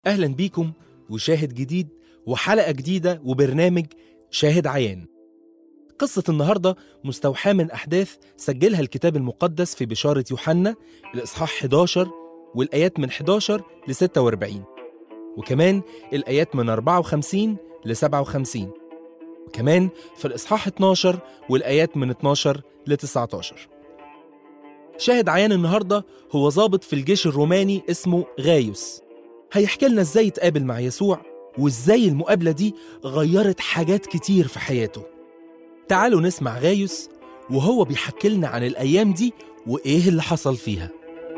أهلا بيكم وشاهد جديد وحلقة جديدة وبرنامج شاهد عيان قصة النهاردة مستوحاة من أحداث سجلها الكتاب المقدس في بشارة يوحنا الإصحاح 11 والآيات من 11 ل 46 وكمان الآيات من 54 ل 57 وكمان في الإصحاح 12 والآيات من 12 ل 19 شاهد عيان النهاردة هو ضابط في الجيش الروماني اسمه غايوس هيحكي لنا ازاي اتقابل مع يسوع وازاي المقابلة دي غيرت حاجات كتير في حياته تعالوا نسمع غايوس وهو بيحكي لنا عن الأيام دي وإيه اللي حصل فيها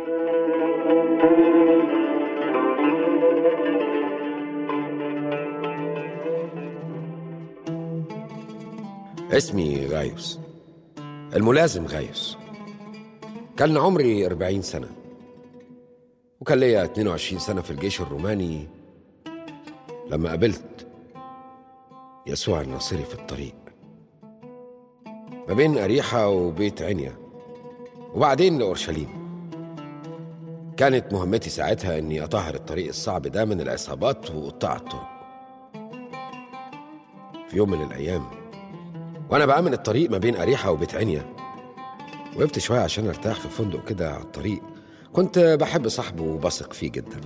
اسمي غايوس الملازم غايوس كان عمري 40 سنة وكان ليا 22 سنة في الجيش الروماني لما قابلت يسوع الناصري في الطريق ما بين أريحة وبيت عنيا وبعدين لأورشليم كانت مهمتي ساعتها إني أطهر الطريق الصعب ده من العصابات وقطاع الطرق في يوم من الأيام وأنا بأمن الطريق ما بين أريحة وبيت عنيا وقفت شوية عشان أرتاح في فندق كده على الطريق كنت بحب صاحبه وبثق فيه جدا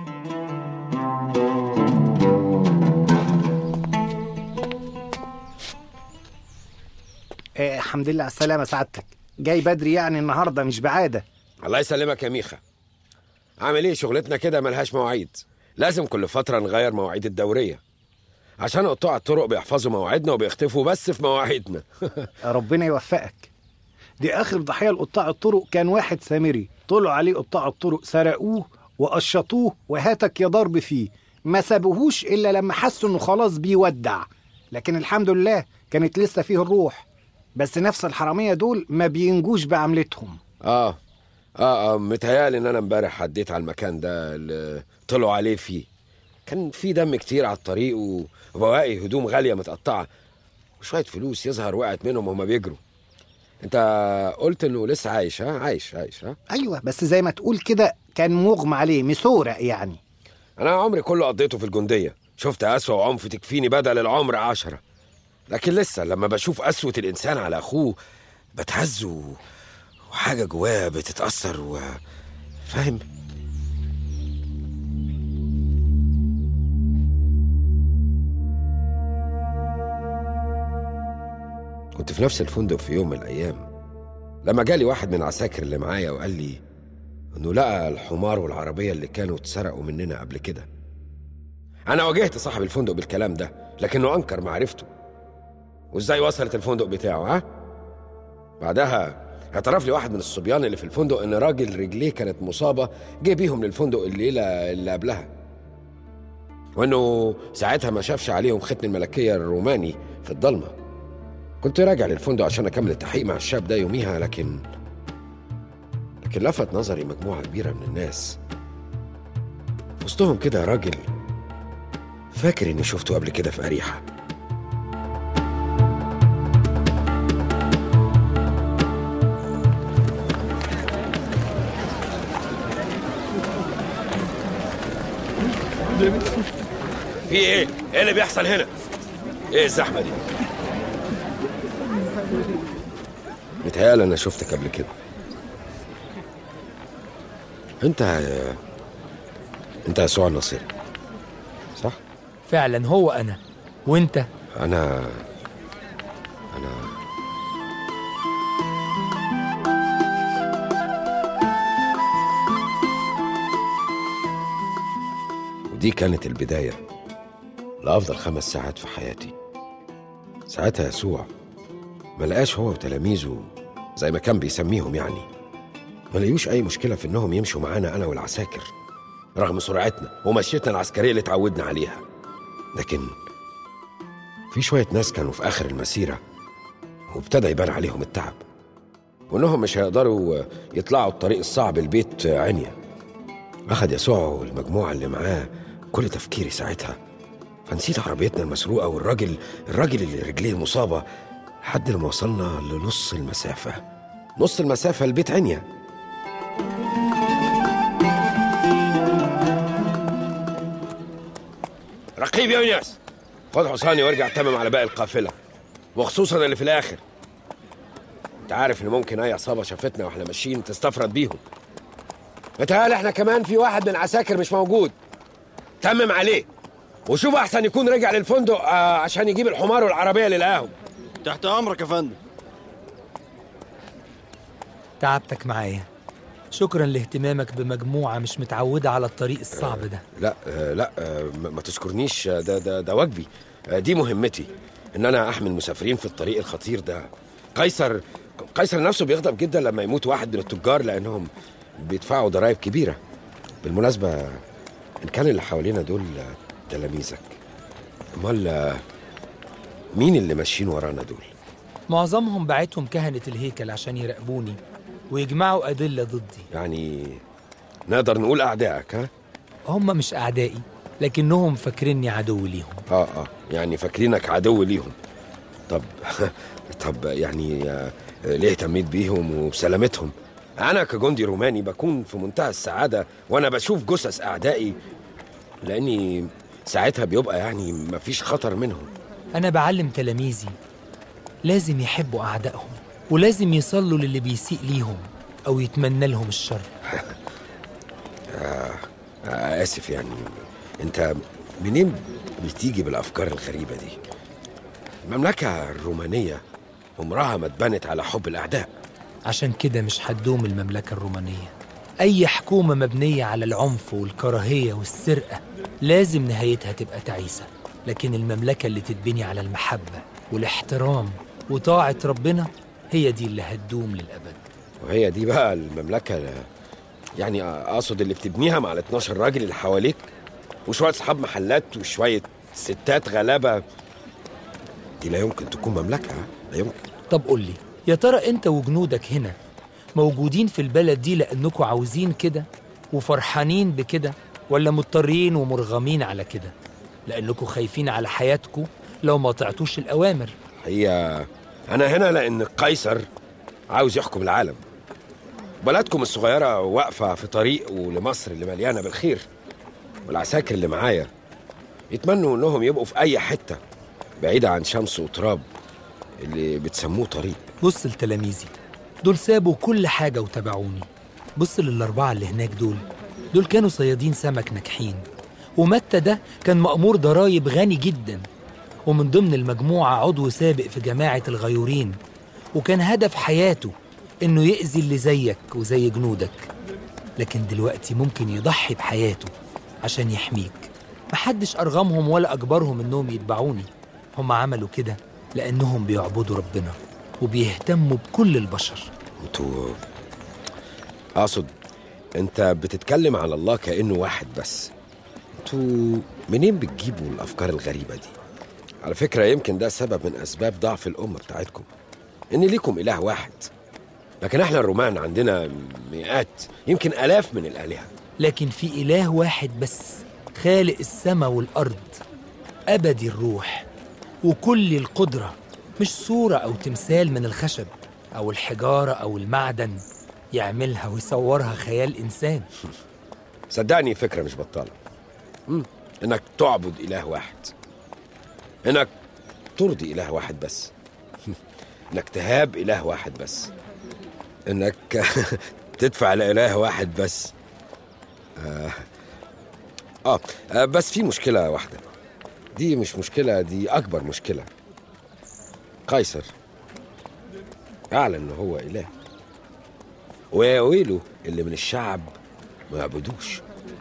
آه الحمد لله على السلامة سعادتك جاي بدري يعني النهاردة مش بعادة الله يسلمك يا ميخا عامل ايه شغلتنا كده ملهاش مواعيد لازم كل فترة نغير مواعيد الدورية عشان قطاع الطرق بيحفظوا مواعيدنا وبيختفوا بس في مواعيدنا ربنا يوفقك دي آخر ضحية لقطاع الطرق كان واحد سامري طلعوا عليه قطاع الطرق سرقوه وقشطوه وهاتك يا ضرب فيه ما سابوهوش إلا لما حسوا إنه خلاص بيودع لكن الحمد لله كانت لسه فيه الروح بس نفس الحرامية دول ما بينجوش بعملتهم اه اه اه متهيألي ان انا امبارح عديت على المكان ده اللي طلعوا عليه فيه كان في دم كتير على الطريق و- وبواقي هدوم غالية متقطعة وشوية فلوس يظهر وقعت منهم وهما بيجروا انت قلت انه لسه عايش ها عايش عايش ها أيوة بس زي ما تقول كده كان مغمى عليه مسورق يعني انا عمري كله قضيته في الجندية شفت أسوأ عنف تكفيني بدل العمر عشرة لكن لسه لما بشوف قسوة الإنسان على أخوه بتهز و- وحاجة جواه بتتأثر و فاهم كنت في نفس الفندق في يوم من الأيام لما جالي واحد من العساكر اللي معايا وقال لي إنه لقى الحمار والعربية اللي كانوا اتسرقوا مننا قبل كده أنا واجهت صاحب الفندق بالكلام ده لكنه أنكر معرفته وإزاي وصلت الفندق بتاعه ها؟ بعدها اعترف لي واحد من الصبيان اللي في الفندق إن راجل رجليه كانت مصابة جه بيهم للفندق الليلة اللي قبلها وإنه ساعتها ما شافش عليهم ختم الملكية الروماني في الضلمة كنت راجع للفندق عشان أكمل التحقيق مع الشاب ده يوميها لكن لكن لفت نظري مجموعة كبيرة من الناس وسطهم كده راجل فاكر إني شفته قبل كده في أريحة في ايه؟ ايه اللي بيحصل هنا؟ ايه الزحمة دي؟ متهيألي أنا شفتك قبل كده أنت أنت يسوع النصيري صح؟ فعلا هو انا وانت أنا أنا ودي كانت البداية لأفضل خمس ساعات في حياتي ساعتها يسوع ما لقاش هو وتلاميذه زي ما كان بيسميهم يعني ما لقيوش أي مشكلة في إنهم يمشوا معانا أنا والعساكر رغم سرعتنا ومشيتنا العسكرية اللي اتعودنا عليها لكن في شوية ناس كانوا في آخر المسيرة وابتدى يبان عليهم التعب وإنهم مش هيقدروا يطلعوا الطريق الصعب البيت عنيا أخد يسوع والمجموعة اللي معاه كل تفكيري ساعتها فنسيت عربيتنا المسروقة والراجل الراجل اللي رجليه مصابة لحد لما وصلنا لنص المسافة نص المسافة لبيت عنيا رقيب يا يونس خد حصاني وارجع تمم على باقي القافله وخصوصا اللي في الاخر انت عارف ان ممكن اي عصابه شافتنا واحنا ماشيين تستفرد بيهم متهيألي احنا كمان في واحد من العساكر مش موجود تمم عليه وشوف احسن يكون رجع للفندق آه عشان يجيب الحمار والعربيه اللي لقاهم تحت امرك يا فندم تعبتك معايا شكرا لاهتمامك بمجموعة مش متعودة على الطريق الصعب ده لا آه لا آه ما ما تشكرنيش آه، ده ده ده واجبي آه دي مهمتي ان انا احمي المسافرين في الطريق الخطير ده قيصر قيصر نفسه بيغضب جدا لما يموت واحد من التجار لانهم بيدفعوا ضرائب كبيره بالمناسبه ان كان اللي حوالينا دول آه، تلاميذك امال آه، مين اللي ماشيين ورانا دول معظمهم بعتهم كهنة الهيكل عشان يراقبوني ويجمعوا أدلة ضدي يعني نقدر نقول اعدائك ها هم مش أعدائي لكنهم فاكريني عدو ليهم اه اه يعني فاكرينك عدو ليهم طب طب يعني آه، ليه اهتميت بيهم وبسلامتهم انا كجندي روماني بكون في منتهى السعاده وانا بشوف جثث اعدائي لاني ساعتها بيبقى يعني مفيش خطر منهم أنا بعلم تلاميذي لازم يحبوا أعدائهم ولازم يصلوا للي بيسيء ليهم أو يتمنى لهم الشر آه اسف يعني انت منين بتيجي بالافكار الغريبه دي المملكه الرومانيه عمرها ما اتبنت على حب الاعداء عشان كده مش هتدوم المملكة الرومانية أي حكومة مبنية على العنف والكراهية والسرقة لازم نهايتها تبقى تعيسة لكن المملكة اللي تتبني على المحبة والاحترام وطاعة ربنا هي دي اللي هتدوم للأبد وهي دي بقى المملكة يعني أقصد اللي بتبنيها مع ال 12 راجل اللي حواليك وشوية أصحاب محلات وشوية ستات غلابة دي لا يمكن تكون مملكة ها؟ لا يمكن طب قول لي يا ترى أنت وجنودك هنا موجودين في البلد دي لأنكم عاوزين كده وفرحانين بكده ولا مضطرين ومرغمين على كده لأنكم خايفين على حياتكم لو ما طعتوش الأوامر هي أنا هنا لأن قيصر عاوز يحكم العالم بلدكم الصغيرة واقفة في طريق لمصر اللي مليانة بالخير والعساكر اللي معايا يتمنوا إنهم يبقوا في أي حتة بعيدة عن شمس وتراب اللي بتسموه طريق بص لتلاميذي دول سابوا كل حاجة وتبعوني بص للأربعة اللي هناك دول دول كانوا صيادين سمك ناجحين ومتى ده كان مأمور ضرايب غني جدا ومن ضمن المجموعة عضو سابق في جماعة الغيورين وكان هدف حياته إنه يأذي اللي زيك وزي جنودك لكن دلوقتي ممكن يضحي بحياته عشان يحميك محدش أرغمهم ولا أجبرهم إنهم يتبعوني هم عملوا كده لأنهم بيعبدوا ربنا وبيهتموا بكل البشر انتوا اقصد انت بتتكلم على الله كانه واحد بس انتوا منين بتجيبوا الافكار الغريبه دي على فكره يمكن ده سبب من اسباب ضعف الامه بتاعتكم ان ليكم اله واحد لكن احنا الرومان عندنا مئات يمكن الاف من الالهه لكن في إله واحد بس خالق السماء والأرض أبدي الروح وكل القدرة مش صورة أو تمثال من الخشب أو الحجارة أو المعدن يعملها ويصورها خيال إنسان صدقني فكره مش بطاله مم. انك تعبد اله واحد انك ترضي اله واحد بس انك تهاب اله واحد بس انك تدفع لاله واحد بس آه. آه. اه بس في مشكله واحده دي مش مشكله دي اكبر مشكله قيصر اعلن ان هو اله ويا اللي من الشعب ما يعبدوش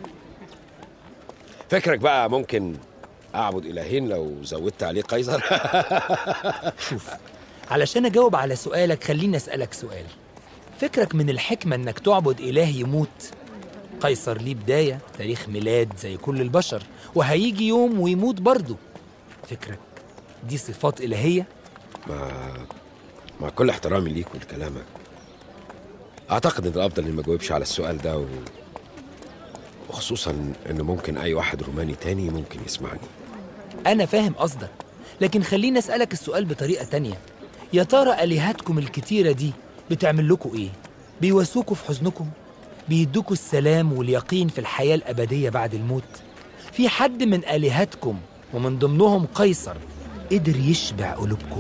فكرك بقى ممكن اعبد الهين لو زودت عليه قيصر شوف علشان أجاوب على سؤالك خليني أسألك سؤال فكرك من الحكمة إنك تعبد إله يموت قيصر ليه بداية تاريخ ميلاد زي كل البشر وهيجي يوم ويموت برضه فكرك دي صفات إلهية مع مع كل احترامي ليك ولكلامك اعتقد ان الافضل اني ما اجاوبش على السؤال ده و... وخصوصا ان ممكن اي واحد روماني تاني ممكن يسمعني أنا فاهم قصدك لكن خليني أسألك السؤال بطريقة تانية يا ترى آلهتكم الكتيرة دي بتعمل لكم إيه؟ بيواسوكوا في حزنكم؟ بيدوكوا السلام واليقين في الحياة الأبدية بعد الموت؟ في حد من آلهتكم ومن ضمنهم قيصر قدر يشبع قلوبكم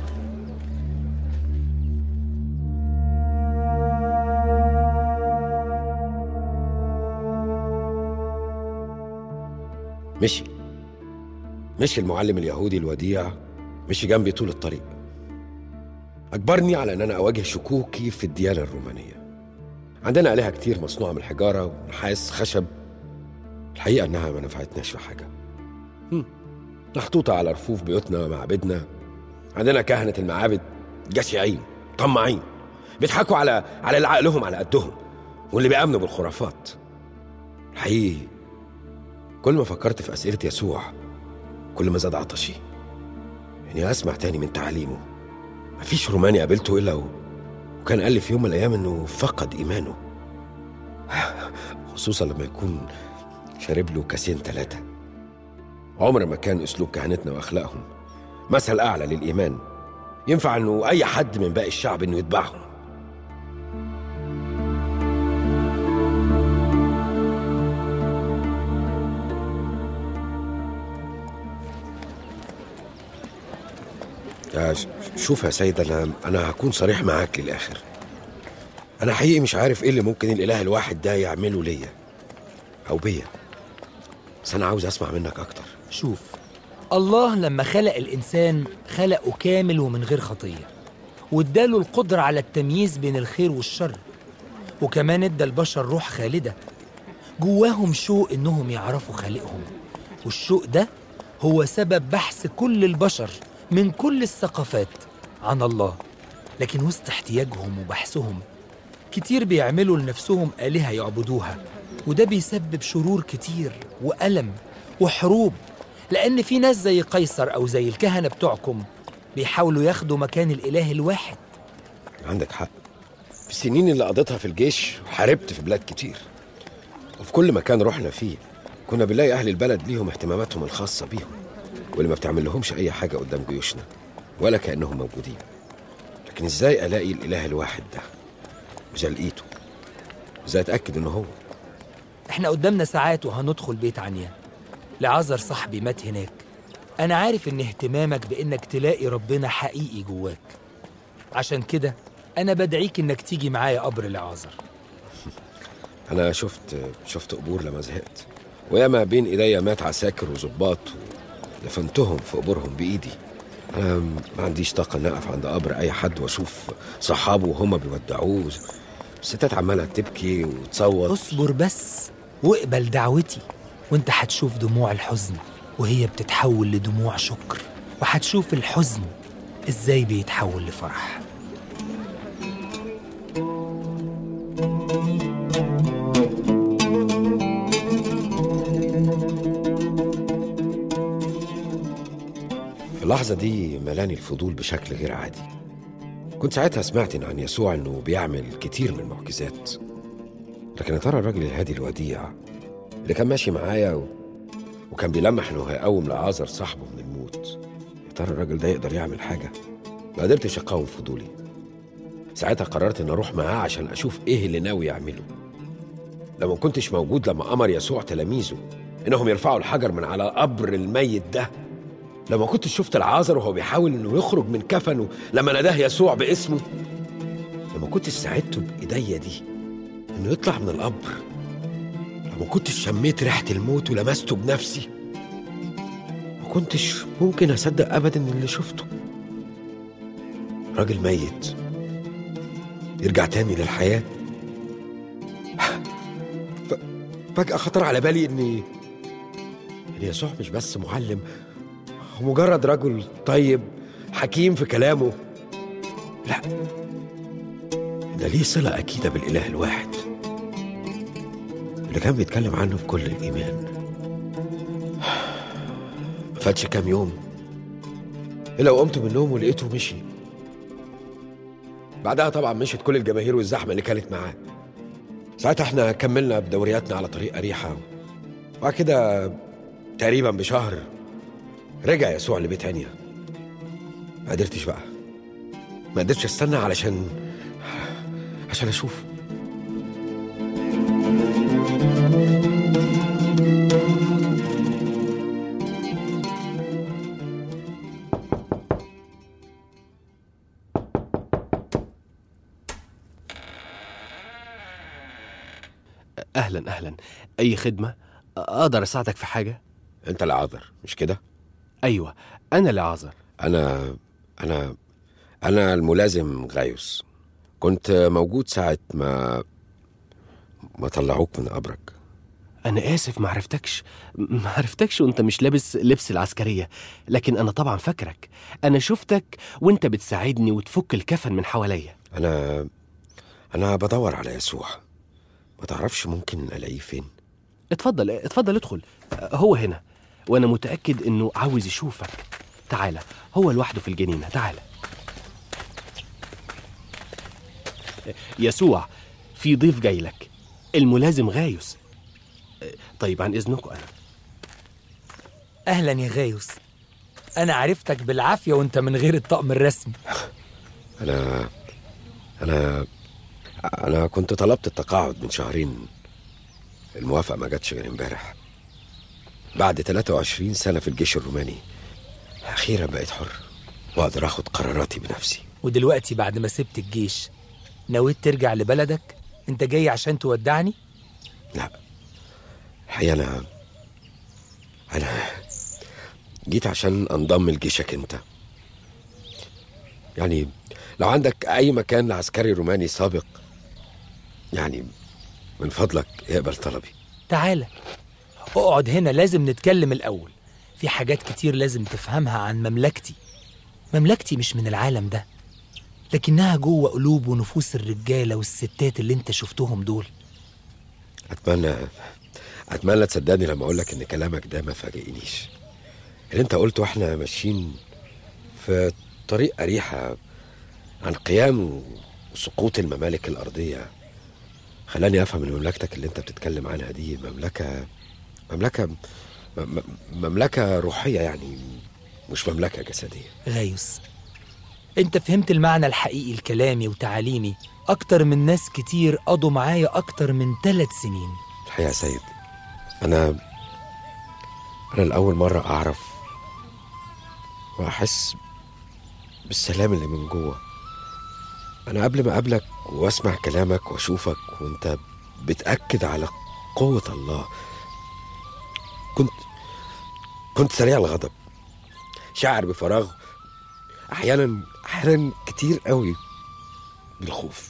مشي مشي المعلم اليهودي الوديع مشي جنبي طول الطريق أجبرني على أن أنا أواجه شكوكي في الديانة الرومانية عندنا آلهة كتير مصنوعة من الحجارة ونحاس خشب الحقيقة إنها ما نفعتناش في حاجة هم، محطوطة على رفوف بيوتنا ومعابدنا عندنا كهنة المعابد جشعين طماعين بيضحكوا على على اللي عقلهم على قدهم واللي بيأمنوا بالخرافات الحقيقي كل ما فكرت في أسئلة يسوع كل ما زاد عطشي إني أسمع تاني من تعاليمه مفيش روماني قابلته إلا و... وكان قال لي في يوم من الأيام إنه فقد إيمانه خصوصا لما يكون شارب له كاسين ثلاثة عمر ما كان أسلوب كهنتنا وأخلاقهم مثل أعلى للإيمان ينفع إنه أي حد من باقي الشعب إنه يتبعهم يا ش- شوف يا سيد انا انا هكون صريح معاك للاخر انا حقيقي مش عارف ايه اللي ممكن الاله الواحد ده يعمله ليا او بيا بس انا عاوز اسمع منك اكتر شوف الله لما خلق الإنسان خلقه كامل ومن غير خطية واداله القدرة على التمييز بين الخير والشر وكمان ادى البشر روح خالدة جواهم شوق إنهم يعرفوا خالقهم والشوق ده هو سبب بحث كل البشر من كل الثقافات عن الله لكن وسط احتياجهم وبحثهم كتير بيعملوا لنفسهم آلهة يعبدوها وده بيسبب شرور كتير وألم وحروب لأن في ناس زي قيصر أو زي الكهنة بتوعكم بيحاولوا ياخدوا مكان الإله الواحد عندك حق في السنين اللي قضيتها في الجيش حاربت في بلاد كتير وفي كل مكان رحنا فيه كنا بنلاقي اهل البلد ليهم اهتماماتهم الخاصه بيهم واللي ما بتعمل لهمش اي حاجه قدام جيوشنا ولا كانهم موجودين لكن ازاي الاقي الاله الواحد ده وازاي لقيته ازاي اتاكد انه هو احنا قدامنا ساعات وهندخل بيت عنيا لعذر صاحبي مات هناك أنا عارف إن اهتمامك بإنك تلاقي ربنا حقيقي جواك عشان كده أنا بدعيك إنك تيجي معايا قبر لعازر انا شفت شفت قبور لما زهقت وياما بين ايديا مات عساكر وظباط دفنتهم في قبورهم بايدي انا ما عنديش طاقه ان اقف عند قبر اي حد واشوف صحابه وهما بيودعوه الستات عماله تبكي وتصوت اصبر بس واقبل دعوتي وانت هتشوف دموع الحزن وهي بتتحول لدموع شكر وهتشوف الحزن ازاي بيتحول لفرح في اللحظة دي ملاني الفضول بشكل غير عادي كنت ساعتها سمعت عن يسوع انه بيعمل كتير من المعجزات لكن يا ترى الراجل الهادي الوديع اللي كان ماشي معايا و... وكان بيلمح انه هيقوم لعازر صاحبه من الموت يا ترى الراجل ده يقدر يعمل حاجة ما قدرتش اقاوم فضولي ساعتها قررت ان اروح معاه عشان اشوف ايه اللي ناوي يعمله لما كنتش موجود لما امر يسوع تلاميذه انهم يرفعوا الحجر من على قبر الميت ده لما كنت شفت العازر وهو بيحاول انه يخرج من كفنه لما ناداه يسوع باسمه لما كنت ساعدته بايديا دي انه يطلع من القبر لما كنت شميت ريحه الموت ولمسته بنفسي ما كنتش ممكن اصدق ابدا اللي شفته راجل ميت يرجع تاني للحياه ف... فجاه خطر على بالي اني ان يسوع مش بس معلم هو مجرد رجل طيب حكيم في كلامه لا ده ليه صلة أكيدة بالإله الواحد اللي كان بيتكلم عنه بكل الإيمان ما فاتش كام يوم إلا وقمت من النوم ولقيته مشي بعدها طبعا مشيت كل الجماهير والزحمة اللي كانت معاه ساعتها احنا كملنا بدورياتنا على طريق أريحة وبعد كده تقريبا بشهر رجع يسوع لبيت عنيا ما قدرتش بقى ما قدرتش استنى علشان عشان اشوف اهلا اهلا اي خدمه اقدر اساعدك في حاجه انت العذر مش كده ايوه انا اللي عذر انا انا انا الملازم غايوس كنت موجود ساعة ما ما طلعوك من قبرك انا اسف ما عرفتكش ما عرفتكش وانت مش لابس لبس العسكريه لكن انا طبعا فاكرك انا شفتك وانت بتساعدني وتفك الكفن من حواليا انا انا بدور على يسوع ما تعرفش ممكن الاقيه فين اتفضل اتفضل ادخل هو هنا وانا متاكد انه عاوز يشوفك تعالى هو لوحده في الجنينه تعالى يسوع في ضيف جاي لك الملازم غايوس طيب عن اذنكم انا أهلا يا غايوس أنا عرفتك بالعافية وأنت من غير الطقم الرسمي انا انا انا كنت طلبت التقاعد من شهرين الموافقة ما جاتش غير امبارح بعد 23 سنة في الجيش الروماني أخيرا بقيت حر وأقدر أخد قراراتي بنفسي ودلوقتي بعد ما سبت الجيش نويت ترجع لبلدك أنت جاي عشان تودعني لا الحقيقة أنا أنا جيت عشان أنضم لجيشك أنت يعني لو عندك أي مكان عسكري روماني سابق يعني من فضلك اقبل طلبي تعالى اقعد هنا لازم نتكلم الأول في حاجات كتير لازم تفهمها عن مملكتي مملكتي مش من العالم ده لكنها جوه قلوب ونفوس الرجالة والستات اللي انت شفتهم دول أتمنى أتمنى تصدقني لما أقول لك إن كلامك ده ما فاجئنيش اللي أنت قلته وإحنا ماشيين في طريق أريحة عن قيام وسقوط الممالك الأرضية خلاني أفهم إن مملكتك اللي أنت بتتكلم عنها دي مملكة مملكة م- م- مملكة روحية يعني مش مملكة جسدية غايوس انت فهمت المعنى الحقيقي لكلامي وتعاليمي أكتر من ناس كتير قضوا معايا أكتر من ثلاث سنين الحقيقة يا سيد أنا أنا لأول مرة أعرف وأحس بالسلام اللي من جوه أنا قبل ما أقابلك وأسمع كلامك وأشوفك وأنت بتأكد على قوة الله كنت كنت سريع الغضب شاعر بفراغ أحيانا أحيانا كتير قوي بالخوف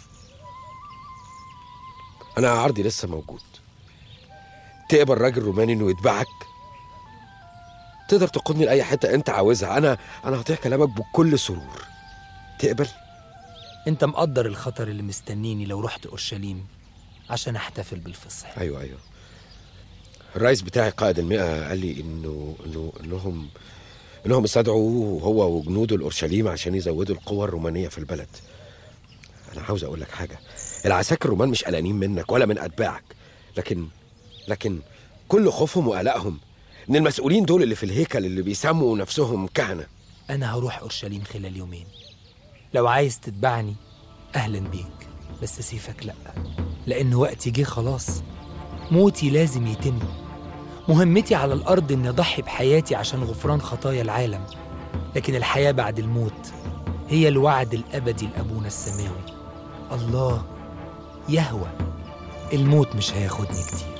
أنا عرضي لسه موجود تقبل راجل روماني انه يتبعك تقدر تقودني لاي حته انت عاوزها انا انا هطيع كلامك بكل سرور تقبل انت مقدر الخطر اللي مستنيني لو رحت أورشليم عشان أحتفل بالفصح ايوه ايوه الرئيس بتاعي قائد المئة قال لي انه انه انهم انهم استدعوا هو وجنوده لاورشليم عشان يزودوا القوة الرومانية في البلد انا عاوز اقول لك حاجة العساكر الرومان مش قلقانين منك ولا من اتباعك لكن لكن كل خوفهم وقلقهم ان المسؤولين دول اللي في الهيكل اللي بيسموا نفسهم كهنة أنا هروح أورشليم خلال يومين لو عايز تتبعني أهلا بيك بس سيفك لأ لأن وقتي جه خلاص موتي لازم يتم مهمتي على الأرض إني أضحي بحياتي عشان غفران خطايا العالم لكن الحياة بعد الموت هي الوعد الأبدي لأبونا السماوي الله يهوى الموت مش هياخدني كتير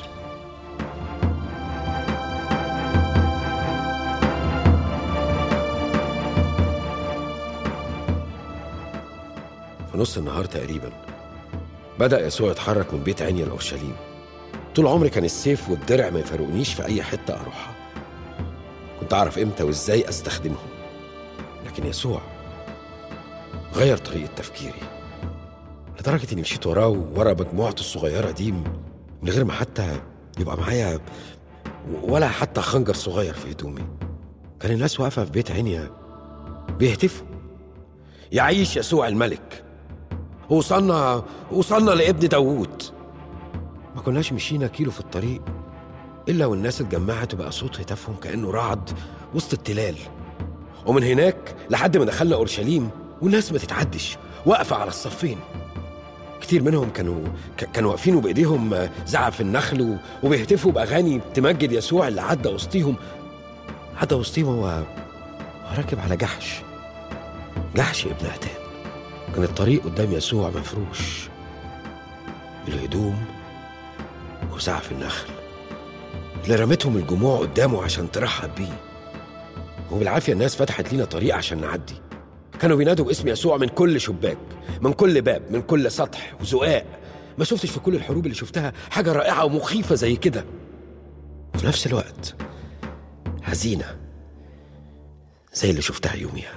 في نص النهار تقريبا بدأ يسوع يتحرك من بيت عنيا لأورشليم طول عمري كان السيف والدرع ما يفرقونيش في أي حتة أروحها كنت أعرف إمتى وإزاي أستخدمهم لكن يسوع غير طريقة تفكيري لدرجة إني مشيت وراه ورا مجموعته الصغيرة دي من غير ما حتى يبقى معايا ولا حتى خنجر صغير في هدومي كان الناس واقفة في بيت عنيا بيهتفوا يعيش يسوع الملك وصلنا وصلنا لابن داوود ما كناش مشينا كيلو في الطريق إلا والناس اتجمعت وبقى صوت هتافهم كأنه رعد وسط التلال ومن هناك لحد ما دخلنا أورشليم والناس ما تتعدش واقفة على الصفين كتير منهم كانوا ك- كانوا واقفين وبإيديهم زعف النخل و- وبيهتفوا بأغاني تمجد يسوع اللي عدى وسطيهم عدى وسطيهم وهو راكب على جحش جحش ابن عتاب كان الطريق قدام يسوع مفروش بالهدوم وسعف النخل اللي رمتهم الجموع قدامه عشان ترحب بيه وبالعافية الناس فتحت لينا طريق عشان نعدي كانوا بينادوا باسم يسوع من كل شباك من كل باب من كل سطح وزقاق ما شفتش في كل الحروب اللي شفتها حاجة رائعة ومخيفة زي كده في نفس الوقت حزينة زي اللي شفتها يوميها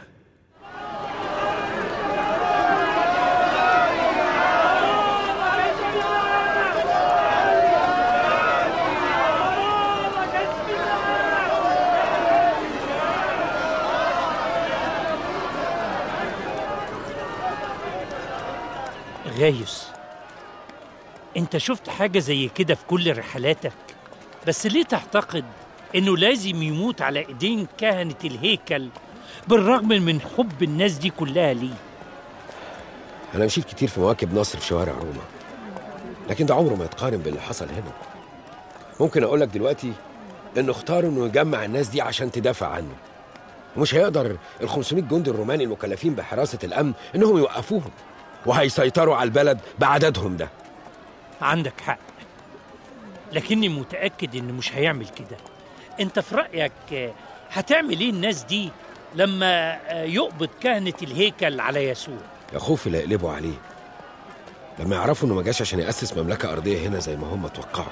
غايس انت شفت حاجة زي كده في كل رحلاتك بس ليه تعتقد انه لازم يموت على ايدين كهنة الهيكل بالرغم من حب الناس دي كلها ليه أنا مشيت كتير في مواكب نصر في شوارع روما لكن ده عمره ما يتقارن باللي حصل هنا ممكن أقول لك دلوقتي إنه اختار إنه يجمع الناس دي عشان تدافع عنه ومش هيقدر ال 500 جندي الروماني المكلفين بحراسة الأمن إنهم يوقفوهم وهيسيطروا على البلد بعددهم ده عندك حق لكني متأكد إنه مش هيعمل كده انت في رأيك آه، هتعمل ايه الناس دي لما آه، يقبض كهنة الهيكل على يسوع يا خوف اللي يقلبوا عليه لما يعرفوا إنه ما جاش عشان يأسس مملكة أرضية هنا زي ما هم توقعوا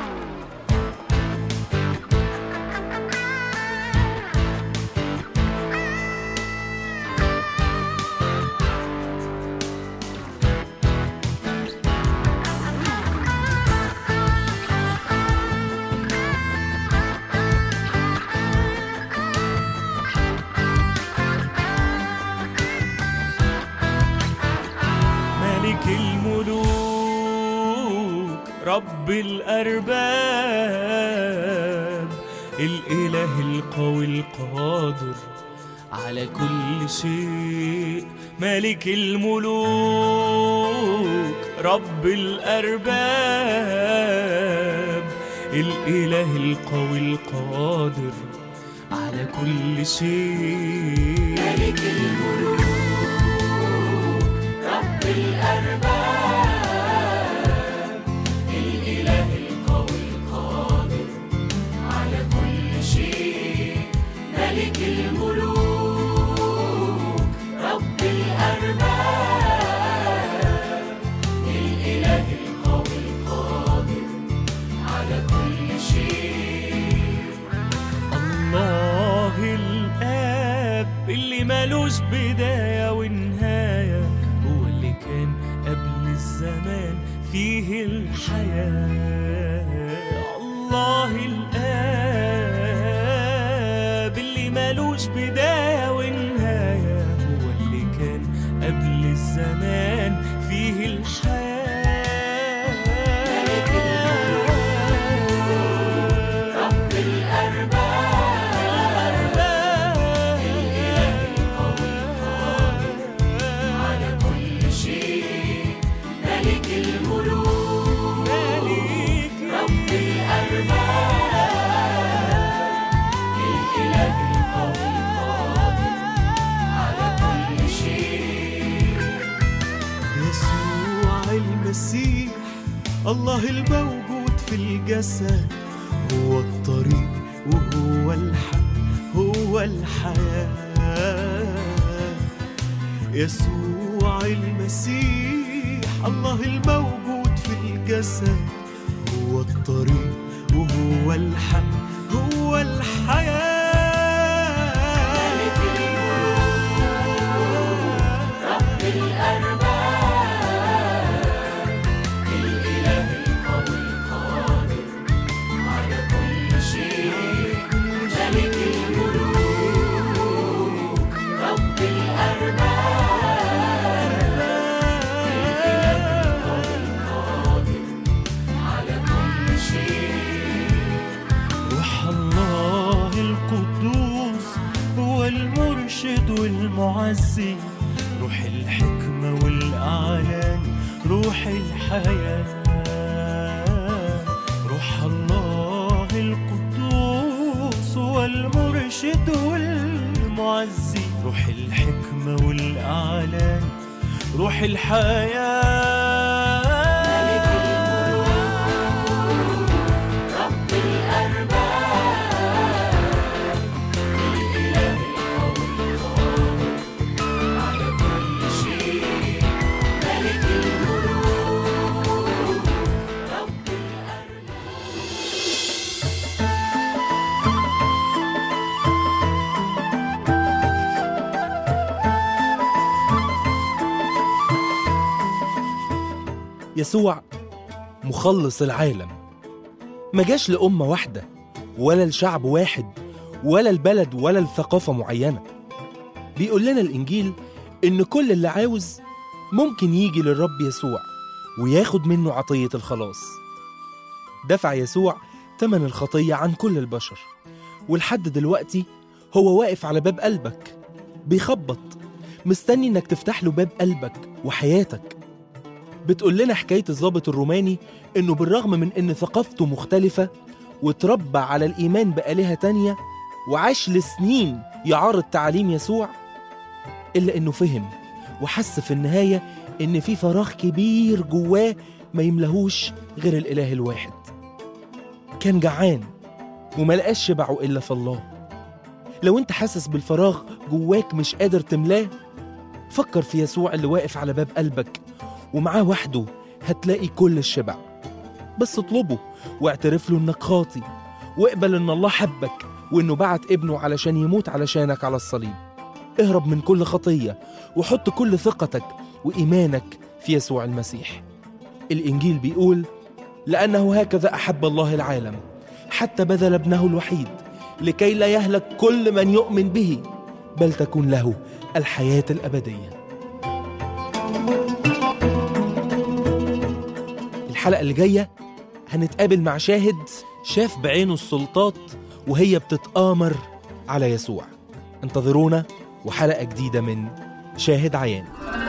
ملك الملوك رب الأرباب الإله القوي القادر على كل شيء ملك الملوك رب الأرباب الإله القوي القادر على كل شيء ملك الله الآب اللي ملوش بداية ونهاية هو اللي كان قبل الزمان فيه الحياة الله الآب اللي ملوش بداية ونهاية هو اللي كان قبل الزمان فيه الحياة رب يسوع المسيح الله الموجود في الجسد هو الطريق وهو الحق هو الحياة يسوع المسيح الله الموجود في الجسد هو الطريق وهو الحق هو الحياة روح الله القدوس هو المرشد والمعزي روح الحكمة والأعلان روح الحياة روح الله القدوس هو المرشد والمعزي روح الحكمة والأعلان روح الحياة يسوع مخلص العالم ما جاش لأمة واحدة ولا لشعب واحد ولا البلد ولا الثقافة معينة بيقول لنا الإنجيل إن كل اللي عاوز ممكن يجي للرب يسوع وياخد منه عطية الخلاص دفع يسوع تمن الخطية عن كل البشر ولحد دلوقتي هو واقف على باب قلبك بيخبط مستني انك تفتح له باب قلبك وحياتك بتقول لنا حكاية الضابط الروماني انه بالرغم من ان ثقافته مختلفة وتربى على الإيمان بآلهة تانية وعاش لسنين يعارض تعاليم يسوع إلا إنه فهم وحس في النهاية إن في فراغ كبير جواه ما يملهوش غير الإله الواحد كان جعان وملقاش شبعه إلا في الله لو أنت حاسس بالفراغ جواك مش قادر تملاه فكر في يسوع اللي واقف على باب قلبك ومعاه وحده هتلاقي كل الشبع بس اطلبه واعترف له انك خاطي واقبل ان الله حبك وانه بعت ابنه علشان يموت علشانك على الصليب اهرب من كل خطية وحط كل ثقتك وإيمانك في يسوع المسيح الإنجيل بيقول لأنه هكذا أحب الله العالم حتى بذل ابنه الوحيد لكي لا يهلك كل من يؤمن به بل تكون له الحياة الأبدية الحلقة اللي جاية هنتقابل مع شاهد شاف بعينه السلطات وهي بتتآمر على يسوع انتظرونا وحلقة جديدة من شاهد عيان